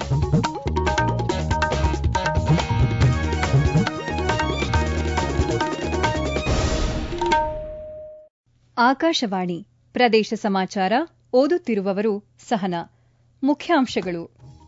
ಆಕಾಶವಾಣಿ ಪ್ರದೇಶ ಸಮಾಚಾರ ಓದುತ್ತಿರುವವರು ಸಹನಾ ಮುಖ್ಯಾಂಶಗಳು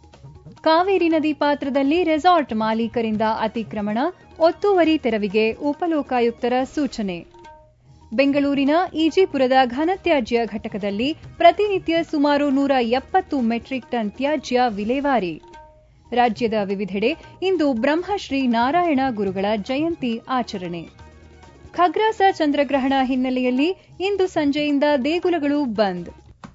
ಕಾವೇರಿ ನದಿ ಪಾತ್ರದಲ್ಲಿ ರೆಸಾರ್ಟ್ ಮಾಲೀಕರಿಂದ ಅತಿಕ್ರಮಣ ಒತ್ತುವರಿ ತೆರವಿಗೆ ಉಪಲೋಕಾಯುಕ್ತರ ಸೂಚನೆ ಬೆಂಗಳೂರಿನ ಈಜಿಪುರದ ಘನತ್ಯಾಜ್ಯ ಘಟಕದಲ್ಲಿ ಪ್ರತಿನಿತ್ಯ ಸುಮಾರು ನೂರ ಎಪ್ಪತ್ತು ಮೆಟ್ರಿಕ್ ಟನ್ ತ್ಯಾಜ್ಯ ವಿಲೇವಾರಿ ರಾಜ್ಯದ ವಿವಿಧೆಡೆ ಇಂದು ಬ್ರಹ್ಮಶ್ರೀ ನಾರಾಯಣ ಗುರುಗಳ ಜಯಂತಿ ಆಚರಣೆ ಖಗ್ರಾಸ ಚಂದ್ರಗ್ರಹಣ ಹಿನ್ನೆಲೆಯಲ್ಲಿ ಇಂದು ಸಂಜೆಯಿಂದ ದೇಗುಲಗಳು ಬಂದ್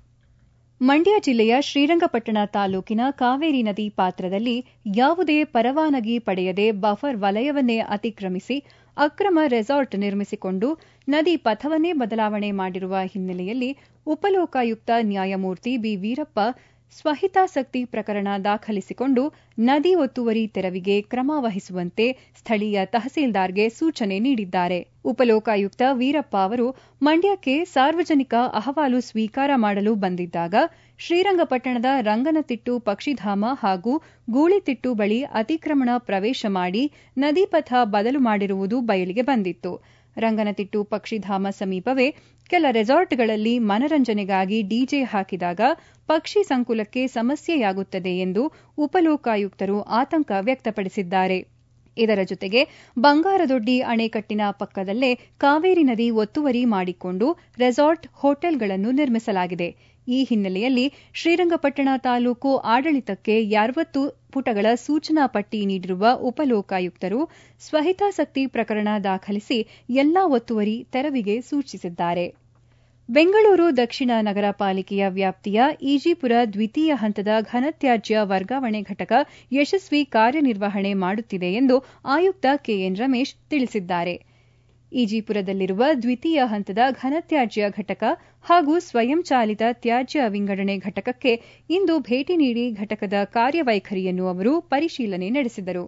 ಮಂಡ್ಯ ಜಿಲ್ಲೆಯ ಶ್ರೀರಂಗಪಟ್ಟಣ ತಾಲೂಕಿನ ಕಾವೇರಿ ನದಿ ಪಾತ್ರದಲ್ಲಿ ಯಾವುದೇ ಪರವಾನಗಿ ಪಡೆಯದೆ ಬಫರ್ ವಲಯವನ್ನೇ ಅತಿಕ್ರಮಿಸಿ ಅಕ್ರಮ ರೆಸಾರ್ಟ್ ನಿರ್ಮಿಸಿಕೊಂಡು ನದಿ ಪಥವನ್ನೇ ಬದಲಾವಣೆ ಮಾಡಿರುವ ಹಿನ್ನೆಲೆಯಲ್ಲಿ ಉಪಲೋಕಾಯುಕ್ತ ನ್ಯಾಯಮೂರ್ತಿ ಬಿ ವೀರಪ್ಪ ಸ್ವಹಿತಾಸಕ್ತಿ ಪ್ರಕರಣ ದಾಖಲಿಸಿಕೊಂಡು ನದಿ ಒತ್ತುವರಿ ತೆರವಿಗೆ ಕ್ರಮ ವಹಿಸುವಂತೆ ಸ್ಥಳೀಯ ತಹಸೀಲ್ದಾರ್ಗೆ ಸೂಚನೆ ನೀಡಿದ್ದಾರೆ ಉಪಲೋಕಾಯುಕ್ತ ವೀರಪ್ಪ ಅವರು ಮಂಡ್ಯಕ್ಕೆ ಸಾರ್ವಜನಿಕ ಅಹವಾಲು ಸ್ವೀಕಾರ ಮಾಡಲು ಬಂದಿದ್ದಾಗ ಶ್ರೀರಂಗಪಟ್ಟಣದ ರಂಗನತಿಟ್ಟು ಪಕ್ಷಿಧಾಮ ಹಾಗೂ ಗೂಳಿತಿಟ್ಟು ಬಳಿ ಅತಿಕ್ರಮಣ ಪ್ರವೇಶ ಮಾಡಿ ನದಿ ಪಥ ಬದಲು ಮಾಡಿರುವುದು ಬಯಲಿಗೆ ಬಂದಿತ್ತು ರಂಗನತಿಟ್ಟು ಪಕ್ಷಿಧಾಮ ಸಮೀಪವೇ ಕೆಲ ರೆಸಾರ್ಟ್ಗಳಲ್ಲಿ ಮನರಂಜನೆಗಾಗಿ ಡಿಜೆ ಹಾಕಿದಾಗ ಪಕ್ಷಿ ಸಂಕುಲಕ್ಕೆ ಸಮಸ್ಯೆಯಾಗುತ್ತದೆ ಎಂದು ಉಪಲೋಕಾಯುಕ್ತರು ಆತಂಕ ವ್ಯಕ್ತಪಡಿಸಿದ್ದಾರೆ ಇದರ ಜೊತೆಗೆ ಬಂಗಾರದೊಡ್ಡಿ ಅಣೆಕಟ್ಟಿನ ಪಕ್ಕದಲ್ಲೇ ಕಾವೇರಿ ನದಿ ಒತ್ತುವರಿ ಮಾಡಿಕೊಂಡು ರೆಸಾರ್ಟ್ ಹೋಟೆಲ್ಗಳನ್ನು ನಿರ್ಮಿಸಲಾಗಿದೆ ಈ ಹಿನ್ನೆಲೆಯಲ್ಲಿ ಶ್ರೀರಂಗಪಟ್ಟಣ ತಾಲೂಕು ಆಡಳಿತಕ್ಕೆ ಯಾರವತ್ತು ಪುಟಗಳ ಸೂಚನಾ ಪಟ್ಟಿ ನೀಡಿರುವ ಉಪಲೋಕಾಯುಕ್ತರು ಸ್ವಹಿತಾಸಕ್ತಿ ಪ್ರಕರಣ ದಾಖಲಿಸಿ ಎಲ್ಲಾ ಒತ್ತುವರಿ ತೆರವಿಗೆ ಸೂಚಿಸಿದ್ದಾರೆ ಬೆಂಗಳೂರು ದಕ್ಷಿಣ ನಗರ ಪಾಲಿಕೆಯ ವ್ಯಾಪ್ತಿಯ ಈಜಿಪುರ ದ್ವಿತೀಯ ಹಂತದ ಘನತ್ಯಾಜ್ಯ ವರ್ಗಾವಣೆ ಘಟಕ ಯಶಸ್ವಿ ಕಾರ್ಯನಿರ್ವಹಣೆ ಮಾಡುತ್ತಿದೆ ಎಂದು ಆಯುಕ್ತ ಕೆಎನ್ ರಮೇಶ್ ತಿಳಿಸಿದ್ದಾರೆ ಈಜಿಪುರದಲ್ಲಿರುವ ದ್ವಿತೀಯ ಹಂತದ ಘನತ್ಯಾಜ್ಯ ಘಟಕ ಹಾಗೂ ಸ್ವಯಂಚಾಲಿತ ತ್ಯಾಜ್ಯ ವಿಂಗಡಣೆ ಘಟಕಕ್ಕೆ ಇಂದು ಭೇಟಿ ನೀಡಿ ಘಟಕದ ಕಾರ್ಯವೈಖರಿಯನ್ನು ಅವರು ಪರಿಶೀಲನೆ ನಡೆಸಿದರು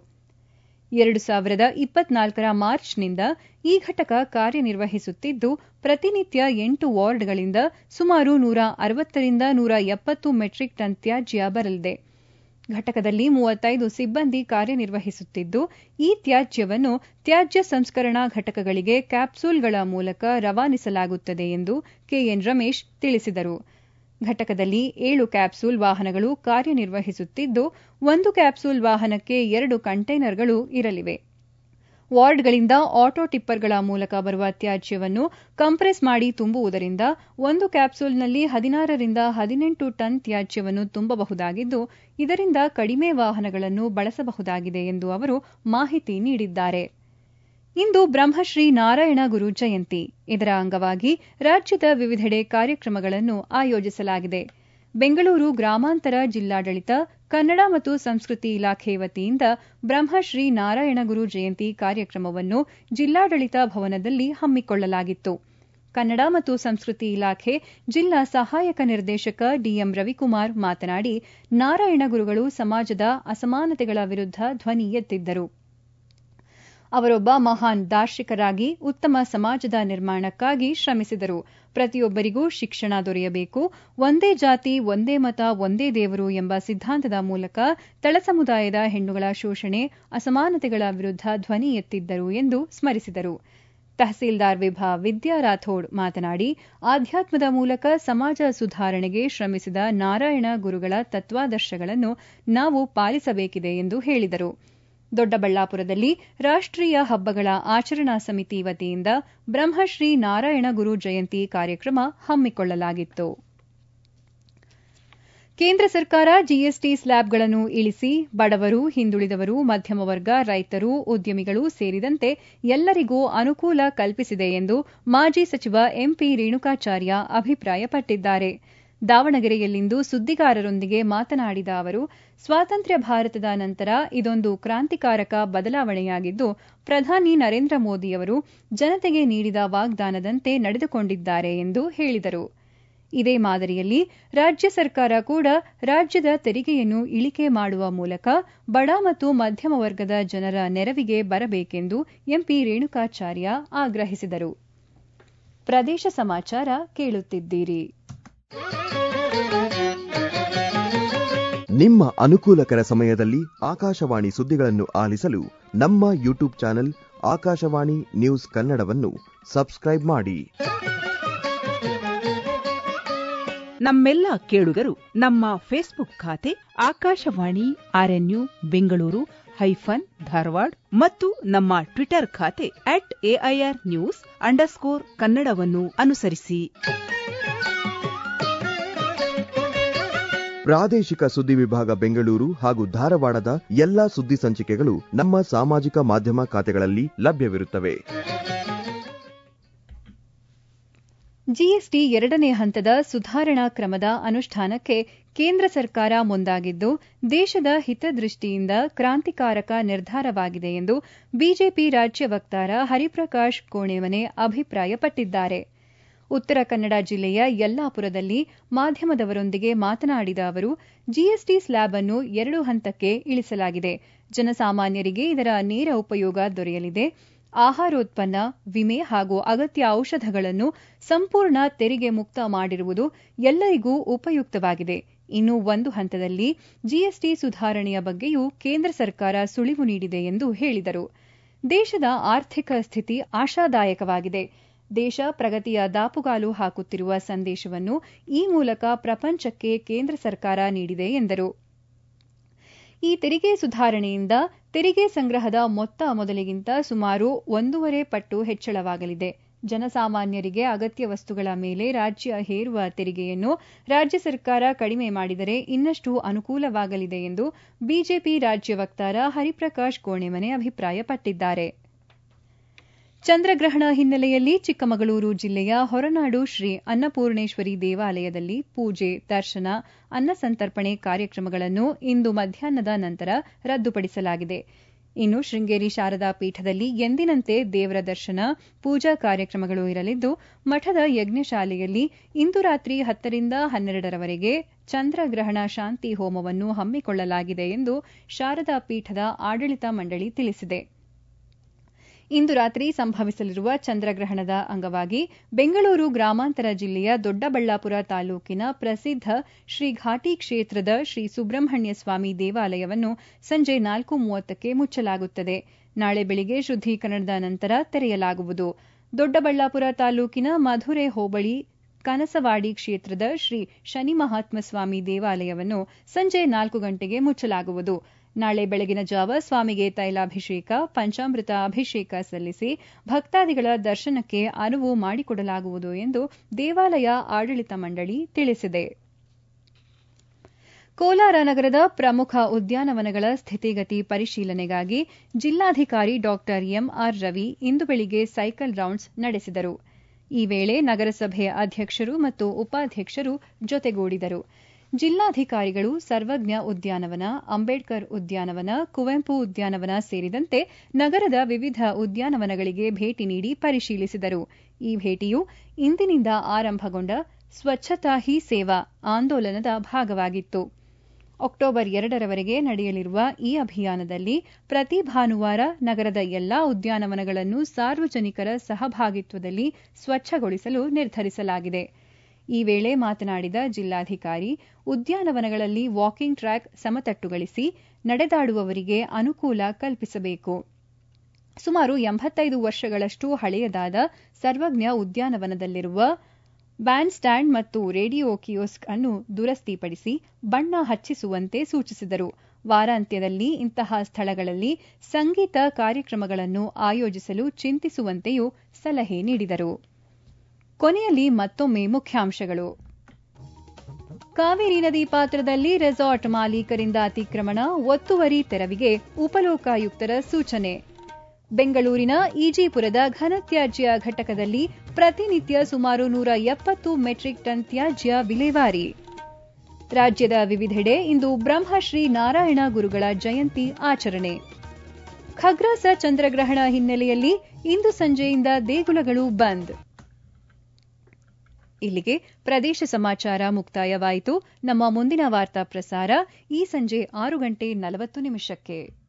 ಎರಡು ಸಾವಿರದ ಇಪ್ಪತ್ನಾಲ್ಕರ ಮಾರ್ಚ್ನಿಂದ ಈ ಘಟಕ ಕಾರ್ಯನಿರ್ವಹಿಸುತ್ತಿದ್ದು ಪ್ರತಿನಿತ್ಯ ಎಂಟು ವಾರ್ಡ್ಗಳಿಂದ ಸುಮಾರು ನೂರ ಅರವತ್ತರಿಂದ ನೂರ ಎಪ್ಪತ್ತು ಮೆಟ್ರಿಕ್ ಟನ್ ತ್ಯಾಜ್ಯ ಬರಲಿದೆ ಘಟಕದಲ್ಲಿ ಮೂವತ್ತೈದು ಸಿಬ್ಬಂದಿ ಕಾರ್ಯನಿರ್ವಹಿಸುತ್ತಿದ್ದು ಈ ತ್ಯಾಜ್ಯವನ್ನು ತ್ಯಾಜ್ಯ ಸಂಸ್ಕರಣಾ ಘಟಕಗಳಿಗೆ ಕ್ಯಾಪ್ಸೂಲ್ಗಳ ಮೂಲಕ ರವಾನಿಸಲಾಗುತ್ತದೆ ಎಂದು ಕೆಎನ್ ರಮೇಶ್ ತಿಳಿಸಿದರು ಘಟಕದಲ್ಲಿ ಏಳು ಕ್ಯಾಪ್ಸೂಲ್ ವಾಹನಗಳು ಕಾರ್ಯನಿರ್ವಹಿಸುತ್ತಿದ್ದು ಒಂದು ಕ್ಯಾಪ್ಸೂಲ್ ವಾಹನಕ್ಕೆ ಎರಡು ಕಂಟೈನರ್ಗಳು ಇರಲಿವೆ ವಾರ್ಡ್ಗಳಿಂದ ಆಟೋ ಟಿಪ್ಪರ್ಗಳ ಮೂಲಕ ಬರುವ ತ್ಯಾಜ್ಯವನ್ನು ಕಂಪ್ರೆಸ್ ಮಾಡಿ ತುಂಬುವುದರಿಂದ ಒಂದು ಕ್ಯಾಪ್ಸೂಲ್ನಲ್ಲಿ ಹದಿನಾರರಿಂದ ಹದಿನೆಂಟು ಟನ್ ತ್ಯಾಜ್ಯವನ್ನು ತುಂಬಬಹುದಾಗಿದ್ದು ಇದರಿಂದ ಕಡಿಮೆ ವಾಹನಗಳನ್ನು ಬಳಸಬಹುದಾಗಿದೆ ಎಂದು ಅವರು ಮಾಹಿತಿ ನೀಡಿದ್ದಾರೆ ಇಂದು ಬ್ರಹ್ಮಶ್ರೀ ನಾರಾಯಣ ಗುರು ಜಯಂತಿ ಇದರ ಅಂಗವಾಗಿ ರಾಜ್ಯದ ವಿವಿಧೆಡೆ ಕಾರ್ಯಕ್ರಮಗಳನ್ನು ಆಯೋಜಿಸಲಾಗಿದೆ ಬೆಂಗಳೂರು ಗ್ರಾಮಾಂತರ ಜಿಲ್ಲಾಡಳಿತ ಕನ್ನಡ ಮತ್ತು ಸಂಸ್ಕೃತಿ ಇಲಾಖೆ ವತಿಯಿಂದ ಬ್ರಹ್ಮಶ್ರೀ ನಾರಾಯಣಗುರು ಜಯಂತಿ ಕಾರ್ಯಕ್ರಮವನ್ನು ಜಿಲ್ಲಾಡಳಿತ ಭವನದಲ್ಲಿ ಹಮ್ಮಿಕೊಳ್ಳಲಾಗಿತ್ತು ಕನ್ನಡ ಮತ್ತು ಸಂಸ್ಕೃತಿ ಇಲಾಖೆ ಜಿಲ್ಲಾ ಸಹಾಯಕ ನಿರ್ದೇಶಕ ಡಿಎಂ ರವಿಕುಮಾರ್ ಮಾತನಾಡಿ ನಾರಾಯಣ ಗುರುಗಳು ಸಮಾಜದ ಅಸಮಾನತೆಗಳ ವಿರುದ್ಧ ಧ್ವನಿ ಎತ್ತಿದ್ದರು ಅವರೊಬ್ಬ ಮಹಾನ್ ದಾರ್ಶಿಕರಾಗಿ ಉತ್ತಮ ಸಮಾಜದ ನಿರ್ಮಾಣಕ್ಕಾಗಿ ಶ್ರಮಿಸಿದರು ಪ್ರತಿಯೊಬ್ಬರಿಗೂ ಶಿಕ್ಷಣ ದೊರೆಯಬೇಕು ಒಂದೇ ಜಾತಿ ಒಂದೇ ಮತ ಒಂದೇ ದೇವರು ಎಂಬ ಸಿದ್ಧಾಂತದ ಮೂಲಕ ತಳ ಸಮುದಾಯದ ಹೆಣ್ಣುಗಳ ಶೋಷಣೆ ಅಸಮಾನತೆಗಳ ವಿರುದ್ಧ ಧ್ವನಿ ಎತ್ತಿದ್ದರು ಎಂದು ಸ್ಮರಿಸಿದರು ತಹಸೀಲ್ದಾರ್ ವಿಭಾ ವಿದ್ಯಾ ರಾಥೋಡ್ ಮಾತನಾಡಿ ಆಧ್ಯಾತ್ಮದ ಮೂಲಕ ಸಮಾಜ ಸುಧಾರಣೆಗೆ ಶ್ರಮಿಸಿದ ನಾರಾಯಣ ಗುರುಗಳ ತತ್ವಾದರ್ಶಗಳನ್ನು ನಾವು ಪಾಲಿಸಬೇಕಿದೆ ಎಂದು ಹೇಳಿದರು ದೊಡ್ಡಬಳ್ಳಾಪುರದಲ್ಲಿ ರಾಷ್ಟೀಯ ಹಬ್ಬಗಳ ಆಚರಣಾ ಸಮಿತಿ ವತಿಯಿಂದ ಬ್ರಹ್ಮಶ್ರೀ ನಾರಾಯಣ ಗುರು ಜಯಂತಿ ಕಾರ್ಯಕ್ರಮ ಹಮ್ಮಿಕೊಳ್ಳಲಾಗಿತ್ತು ಕೇಂದ್ರ ಸರ್ಕಾರ ಜಿಎಸ್ಟಿ ಸ್ಲ್ಯಾಬ್ಗಳನ್ನು ಇಳಿಸಿ ಬಡವರು ಹಿಂದುಳಿದವರು ಮಧ್ಯಮ ವರ್ಗ ರೈತರು ಉದ್ಯಮಿಗಳು ಸೇರಿದಂತೆ ಎಲ್ಲರಿಗೂ ಅನುಕೂಲ ಕಲ್ಪಿಸಿದೆ ಎಂದು ಮಾಜಿ ಸಚಿವ ಎಂಪಿ ರೇಣುಕಾಚಾರ್ಯ ಅಭಿಪ್ರಾಯಪಟ್ಟಿದ್ದಾರೆ ದಾವಣಗೆರೆಯಲ್ಲಿಂದು ಸುದ್ದಿಗಾರರೊಂದಿಗೆ ಮಾತನಾಡಿದ ಅವರು ಸ್ವಾತಂತ್ರ್ಯ ಭಾರತದ ನಂತರ ಇದೊಂದು ಕ್ರಾಂತಿಕಾರಕ ಬದಲಾವಣೆಯಾಗಿದ್ದು ಪ್ರಧಾನಿ ನರೇಂದ್ರ ಮೋದಿಯವರು ಜನತೆಗೆ ನೀಡಿದ ವಾಗ್ದಾನದಂತೆ ನಡೆದುಕೊಂಡಿದ್ದಾರೆ ಎಂದು ಹೇಳಿದರು ಇದೇ ಮಾದರಿಯಲ್ಲಿ ರಾಜ್ಯ ಸರ್ಕಾರ ಕೂಡ ರಾಜ್ಯದ ತೆರಿಗೆಯನ್ನು ಇಳಿಕೆ ಮಾಡುವ ಮೂಲಕ ಬಡ ಮತ್ತು ಮಧ್ಯಮ ವರ್ಗದ ಜನರ ನೆರವಿಗೆ ಬರಬೇಕೆಂದು ಎಂಪಿ ರೇಣುಕಾಚಾರ್ಯ ಆಗ್ರಹಿಸಿದರು ಪ್ರದೇಶ ಸಮಾಚಾರ ಕೇಳುತ್ತಿದ್ದೀರಿ ನಿಮ್ಮ ಅನುಕೂಲಕರ ಸಮಯದಲ್ಲಿ ಆಕಾಶವಾಣಿ ಸುದ್ದಿಗಳನ್ನು ಆಲಿಸಲು ನಮ್ಮ ಯೂಟ್ಯೂಬ್ ಚಾನೆಲ್ ಆಕಾಶವಾಣಿ ನ್ಯೂಸ್ ಕನ್ನಡವನ್ನು ಸಬ್ಸ್ಕ್ರೈಬ್ ಮಾಡಿ ನಮ್ಮೆಲ್ಲ ಕೇಳುಗರು ನಮ್ಮ ಫೇಸ್ಬುಕ್ ಖಾತೆ ಆಕಾಶವಾಣಿ ಆರ್ಎನ್ಯು ಬೆಂಗಳೂರು ಹೈಫನ್ ಧಾರವಾಡ ಮತ್ತು ನಮ್ಮ ಟ್ವಿಟರ್ ಖಾತೆ ಅಟ್ ಎಐಆರ್ ನ್ಯೂಸ್ ಅಂಡರ್ಸ್ಕೋರ್ ಕನ್ನಡವನ್ನು ಅನುಸರಿಸಿ ಪ್ರಾದೇಶಿಕ ಸುದ್ದಿ ವಿಭಾಗ ಬೆಂಗಳೂರು ಹಾಗೂ ಧಾರವಾಡದ ಎಲ್ಲಾ ಸುದ್ದಿ ಸಂಚಿಕೆಗಳು ನಮ್ಮ ಸಾಮಾಜಿಕ ಮಾಧ್ಯಮ ಖಾತೆಗಳಲ್ಲಿ ಲಭ್ಯವಿರುತ್ತವೆ ಜಿಎಸ್ಟಿ ಎರಡನೇ ಹಂತದ ಸುಧಾರಣಾ ಕ್ರಮದ ಅನುಷ್ಠಾನಕ್ಕೆ ಕೇಂದ್ರ ಸರ್ಕಾರ ಮುಂದಾಗಿದ್ದು ದೇಶದ ಹಿತದೃಷ್ಟಿಯಿಂದ ಕ್ರಾಂತಿಕಾರಕ ನಿರ್ಧಾರವಾಗಿದೆ ಎಂದು ಬಿಜೆಪಿ ರಾಜ್ಯ ವಕ್ತಾರ ಹರಿಪ್ರಕಾಶ್ ಕೋಣೆಮನೆ ಅಭಿಪ್ರಾಯಪಟ್ಟಿದ್ದಾರೆ ಉತ್ತರ ಕನ್ನಡ ಜಿಲ್ಲೆಯ ಯಲ್ಲಾಪುರದಲ್ಲಿ ಮಾಧ್ಯಮದವರೊಂದಿಗೆ ಮಾತನಾಡಿದ ಅವರು ಜಿಎಸ್ಟಿ ಸ್ಲ್ಯಾಬ್ ಅನ್ನು ಎರಡು ಹಂತಕ್ಕೆ ಇಳಿಸಲಾಗಿದೆ ಜನಸಾಮಾನ್ಯರಿಗೆ ಇದರ ನೇರ ಉಪಯೋಗ ದೊರೆಯಲಿದೆ ಆಹಾರೋತ್ಪನ್ನ ವಿಮೆ ಹಾಗೂ ಅಗತ್ಯ ಔಷಧಗಳನ್ನು ಸಂಪೂರ್ಣ ತೆರಿಗೆ ಮುಕ್ತ ಮಾಡಿರುವುದು ಎಲ್ಲರಿಗೂ ಉಪಯುಕ್ತವಾಗಿದೆ ಇನ್ನು ಒಂದು ಹಂತದಲ್ಲಿ ಜಿಎಸ್ಟಿ ಸುಧಾರಣೆಯ ಬಗ್ಗೆಯೂ ಕೇಂದ್ರ ಸರ್ಕಾರ ಸುಳಿವು ನೀಡಿದೆ ಎಂದು ಹೇಳಿದರು ದೇಶದ ಆರ್ಥಿಕ ಸ್ಥಿತಿ ಆಶಾದಾಯಕವಾಗಿದೆ ದೇಶ ಪ್ರಗತಿಯ ದಾಪುಗಾಲು ಹಾಕುತ್ತಿರುವ ಸಂದೇಶವನ್ನು ಈ ಮೂಲಕ ಪ್ರಪಂಚಕ್ಕೆ ಕೇಂದ್ರ ಸರ್ಕಾರ ನೀಡಿದೆ ಎಂದರು ಈ ತೆರಿಗೆ ಸುಧಾರಣೆಯಿಂದ ತೆರಿಗೆ ಸಂಗ್ರಹದ ಮೊತ್ತ ಮೊದಲಿಗಿಂತ ಸುಮಾರು ಒಂದೂವರೆ ಪಟ್ಟು ಹೆಚ್ಚಳವಾಗಲಿದೆ ಜನಸಾಮಾನ್ಯರಿಗೆ ಅಗತ್ಯ ವಸ್ತುಗಳ ಮೇಲೆ ರಾಜ್ಯ ಹೇರುವ ತೆರಿಗೆಯನ್ನು ರಾಜ್ಯ ಸರ್ಕಾರ ಕಡಿಮೆ ಮಾಡಿದರೆ ಇನ್ನಷ್ಟು ಅನುಕೂಲವಾಗಲಿದೆ ಎಂದು ಬಿಜೆಪಿ ರಾಜ್ಯ ವಕ್ತಾರ ಹರಿಪ್ರಕಾಶ್ ಕೋಣೆಮನೆ ಅಭಿಪ್ರಾಯಪಟ್ಟಿದ್ದಾರೆ ಚಂದ್ರಗ್ರಹಣ ಹಿನ್ನೆಲೆಯಲ್ಲಿ ಚಿಕ್ಕಮಗಳೂರು ಜಿಲ್ಲೆಯ ಹೊರನಾಡು ಶ್ರೀ ಅನ್ನಪೂರ್ಣೇಶ್ವರಿ ದೇವಾಲಯದಲ್ಲಿ ಪೂಜೆ ದರ್ಶನ ಅನ್ನಸಂತರ್ಪಣೆ ಕಾರ್ಯಕ್ರಮಗಳನ್ನು ಇಂದು ಮಧ್ಯಾಹ್ನದ ನಂತರ ರದ್ದುಪಡಿಸಲಾಗಿದೆ ಇನ್ನು ಶೃಂಗೇರಿ ಶಾರದಾ ಪೀಠದಲ್ಲಿ ಎಂದಿನಂತೆ ದೇವರ ದರ್ಶನ ಪೂಜಾ ಕಾರ್ಯಕ್ರಮಗಳು ಇರಲಿದ್ದು ಮಠದ ಯಜ್ಞಶಾಲೆಯಲ್ಲಿ ಇಂದು ರಾತ್ರಿ ಹತ್ತರಿಂದ ಹನ್ನೆರಡರವರೆಗೆ ಚಂದ್ರಗ್ರಹಣ ಶಾಂತಿ ಹೋಮವನ್ನು ಹಮ್ಮಿಕೊಳ್ಳಲಾಗಿದೆ ಎಂದು ಶಾರದಾ ಪೀಠದ ಆಡಳಿತ ಮಂಡಳಿ ತಿಳಿಸಿದೆ ಇಂದು ರಾತ್ರಿ ಸಂಭವಿಸಲಿರುವ ಚಂದ್ರಗ್ರಹಣದ ಅಂಗವಾಗಿ ಬೆಂಗಳೂರು ಗ್ರಾಮಾಂತರ ಜಿಲ್ಲೆಯ ದೊಡ್ಡಬಳ್ಳಾಪುರ ತಾಲೂಕಿನ ಪ್ರಸಿದ್ಧ ಶ್ರೀ ಘಾಟಿ ಕ್ಷೇತ್ರದ ಶ್ರೀ ಸುಬ್ರಹ್ಮಣ್ಯ ಸ್ವಾಮಿ ದೇವಾಲಯವನ್ನು ಸಂಜೆ ನಾಲ್ಕು ಮೂವತ್ತಕ್ಕೆ ಮುಚ್ಚಲಾಗುತ್ತದೆ ನಾಳೆ ಬೆಳಿಗ್ಗೆ ಶುದ್ದೀಕರಣದ ನಂತರ ತೆರೆಯಲಾಗುವುದು ದೊಡ್ಡಬಳ್ಳಾಪುರ ತಾಲೂಕಿನ ಮಧುರೆ ಹೋಬಳಿ ಕನಸವಾಡಿ ಕ್ಷೇತ್ರದ ಶ್ರೀ ಶನಿ ಮಹಾತ್ಮ ಸ್ವಾಮಿ ದೇವಾಲಯವನ್ನು ಸಂಜೆ ನಾಲ್ಕು ಗಂಟೆಗೆ ಮುಚ್ಚಲಾಗುವುದು ನಾಳೆ ಬೆಳಗಿನ ಜಾವ ಸ್ವಾಮಿಗೆ ತೈಲಾಭಿಷೇಕ ಪಂಚಾಮೃತ ಅಭಿಷೇಕ ಸಲ್ಲಿಸಿ ಭಕ್ತಾದಿಗಳ ದರ್ಶನಕ್ಕೆ ಅನುವು ಮಾಡಿಕೊಡಲಾಗುವುದು ಎಂದು ದೇವಾಲಯ ಆಡಳಿತ ಮಂಡಳಿ ತಿಳಿಸಿದೆ ಕೋಲಾರ ನಗರದ ಪ್ರಮುಖ ಉದ್ಯಾನವನಗಳ ಸ್ಥಿತಿಗತಿ ಪರಿಶೀಲನೆಗಾಗಿ ಜಿಲ್ಲಾಧಿಕಾರಿ ಡಾ ಎಂಆರ್ ರವಿ ಇಂದು ಬೆಳಿಗ್ಗೆ ಸೈಕಲ್ ರೌಂಡ್ಸ್ ನಡೆಸಿದರು ಈ ವೇಳೆ ನಗರಸಭೆ ಅಧ್ಯಕ್ಷರು ಮತ್ತು ಉಪಾಧ್ಯಕ್ಷರು ಜೊತೆಗೂಡಿದರು ಜಿಲ್ಲಾಧಿಕಾರಿಗಳು ಸರ್ವಜ್ಞ ಉದ್ಯಾನವನ ಅಂಬೇಡ್ಕರ್ ಉದ್ಯಾನವನ ಕುವೆಂಪು ಉದ್ಯಾನವನ ಸೇರಿದಂತೆ ನಗರದ ವಿವಿಧ ಉದ್ಯಾನವನಗಳಿಗೆ ಭೇಟಿ ನೀಡಿ ಪರಿಶೀಲಿಸಿದರು ಈ ಭೇಟಿಯು ಇಂದಿನಿಂದ ಆರಂಭಗೊಂಡ ಸ್ವಚ್ಛತಾ ಹಿ ಸೇವಾ ಆಂದೋಲನದ ಭಾಗವಾಗಿತ್ತು ಅಕ್ಟೋಬರ್ ಎರಡರವರೆಗೆ ನಡೆಯಲಿರುವ ಈ ಅಭಿಯಾನದಲ್ಲಿ ಪ್ರತಿ ಭಾನುವಾರ ನಗರದ ಎಲ್ಲಾ ಉದ್ಯಾನವನಗಳನ್ನು ಸಾರ್ವಜನಿಕರ ಸಹಭಾಗಿತ್ವದಲ್ಲಿ ಸ್ವಚ್ಛಗೊಳಿಸಲು ನಿರ್ಧರಿಸಲಾಗಿದೆ ಈ ವೇಳೆ ಮಾತನಾಡಿದ ಜಿಲ್ಲಾಧಿಕಾರಿ ಉದ್ಯಾನವನಗಳಲ್ಲಿ ವಾಕಿಂಗ್ ಟ್ರ್ಯಾಕ್ ಸಮತಟ್ಟುಗಳಿಸಿ ನಡೆದಾಡುವವರಿಗೆ ಅನುಕೂಲ ಕಲ್ಪಿಸಬೇಕು ಸುಮಾರು ಎಂಬತ್ತೈದು ವರ್ಷಗಳಷ್ಟು ಹಳೆಯದಾದ ಸರ್ವಜ್ಞ ಉದ್ಯಾನವನದಲ್ಲಿರುವ ಬ್ಯಾಂಡ್ ಸ್ಟ್ಯಾಂಡ್ ಮತ್ತು ರೇಡಿಯೋ ಕಿಯೋಸ್ಕ್ ಅನ್ನು ದುರಸ್ತಿಪಡಿಸಿ ಬಣ್ಣ ಹಚ್ಚಿಸುವಂತೆ ಸೂಚಿಸಿದರು ವಾರಾಂತ್ಯದಲ್ಲಿ ಇಂತಹ ಸ್ಥಳಗಳಲ್ಲಿ ಸಂಗೀತ ಕಾರ್ಯಕ್ರಮಗಳನ್ನು ಆಯೋಜಿಸಲು ಚಿಂತಿಸುವಂತೆಯೂ ಸಲಹೆ ನೀಡಿದರು ಕೊನೆಯಲ್ಲಿ ಮತ್ತೊಮ್ಮೆ ಮುಖ್ಯಾಂಶಗಳು ಕಾವೇರಿ ನದಿ ಪಾತ್ರದಲ್ಲಿ ರೆಸಾರ್ಟ್ ಮಾಲೀಕರಿಂದ ಅತಿಕ್ರಮಣ ಒತ್ತುವರಿ ತೆರವಿಗೆ ಉಪಲೋಕಾಯುಕ್ತರ ಸೂಚನೆ ಬೆಂಗಳೂರಿನ ಈಜಿಪುರದ ಘನತ್ಯಾಜ್ಯ ಘಟಕದಲ್ಲಿ ಪ್ರತಿನಿತ್ಯ ಸುಮಾರು ನೂರ ಎಪ್ಪತ್ತು ಮೆಟ್ರಿಕ್ ಟನ್ ತ್ಯಾಜ್ಯ ವಿಲೇವಾರಿ ರಾಜ್ಯದ ವಿವಿಧೆಡೆ ಇಂದು ಬ್ರಹ್ಮಶ್ರೀ ನಾರಾಯಣ ಗುರುಗಳ ಜಯಂತಿ ಆಚರಣೆ ಖಗ್ರಾಸ ಚಂದ್ರಗ್ರಹಣ ಹಿನ್ನೆಲೆಯಲ್ಲಿ ಇಂದು ಸಂಜೆಯಿಂದ ದೇಗುಲಗಳು ಬಂದ್ ಇಲ್ಲಿಗೆ ಪ್ರದೇಶ ಸಮಾಚಾರ ಮುಕ್ತಾಯವಾಯಿತು ನಮ್ಮ ಮುಂದಿನ ವಾರ್ತಾ ಪ್ರಸಾರ ಈ ಸಂಜೆ ಆರು ಗಂಟೆ ನಲವತ್ತು ನಿಮಿಷಕ್ಕೆ